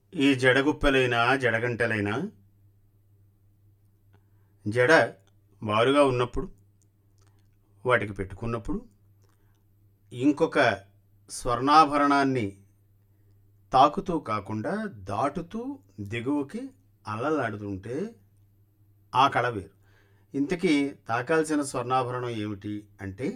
ఈ జడగుప్పెలైనా జడగంటలైనా జడ వారుగా ఉన్నప్పుడు వాటికి పెట్టుకున్నప్పుడు ఇంకొక స్వర్ణాభరణాన్ని తాకుతూ కాకుండా దాటుతూ దిగువకి అల్లలాడుతుంటే ఆ కళ వేరు ఇంతకీ తాకాల్సిన స్వర్ణాభరణం ఏమిటి అంటే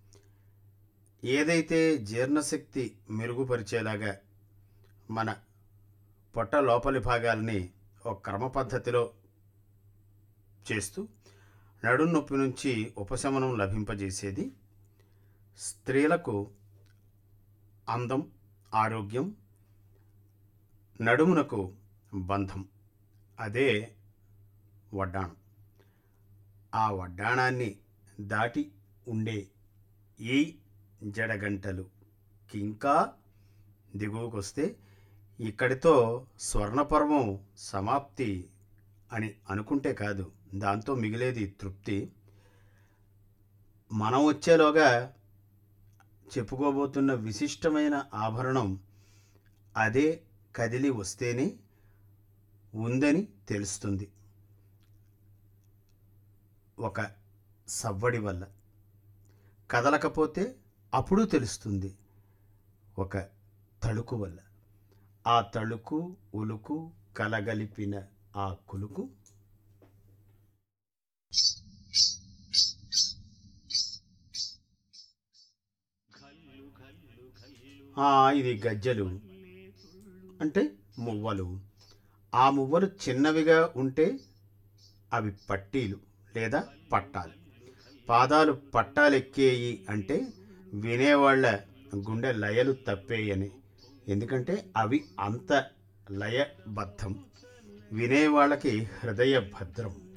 ఏదైతే జీర్ణశక్తి మెరుగుపరిచేలాగా మన పొట్ట లోపలి భాగాల్ని ఒక క్రమ పద్ధతిలో చేస్తూ నడుం నొప్పి నుంచి ఉపశమనం లభింపజేసేది స్త్రీలకు అందం ఆరోగ్యం నడుమునకు బంధం అదే వడ్డాణం ఆ వడ్డాణాన్ని దాటి ఉండే ఈ జడగంటలుకి ఇంకా దిగువకొస్తే ఇక్కడితో స్వర్ణపర్వం సమాప్తి అని అనుకుంటే కాదు దాంతో మిగిలేది తృప్తి మనం వచ్చేలోగా చెప్పుకోబోతున్న విశిష్టమైన ఆభరణం అదే కదిలి వస్తేనే ఉందని తెలుస్తుంది ఒక సవ్వడి వల్ల కదలకపోతే అప్పుడు తెలుస్తుంది ఒక తళుకు వల్ల ఆ తళుకు ఉలుకు కలగలిపిన ఆ కులుకు ఆ, ఇది గజ్జలు అంటే మువ్వలు ఆ మువ్వలు చిన్నవిగా ఉంటే అవి పట్టీలు లేదా పట్టాలు పాదాలు పట్టాలెక్కేయి అంటే వినేవాళ్ళ గుండె లయలు తప్పేయని ఎందుకంటే అవి అంత లయబద్ధం వినేవాళ్ళకి హృదయ భద్రం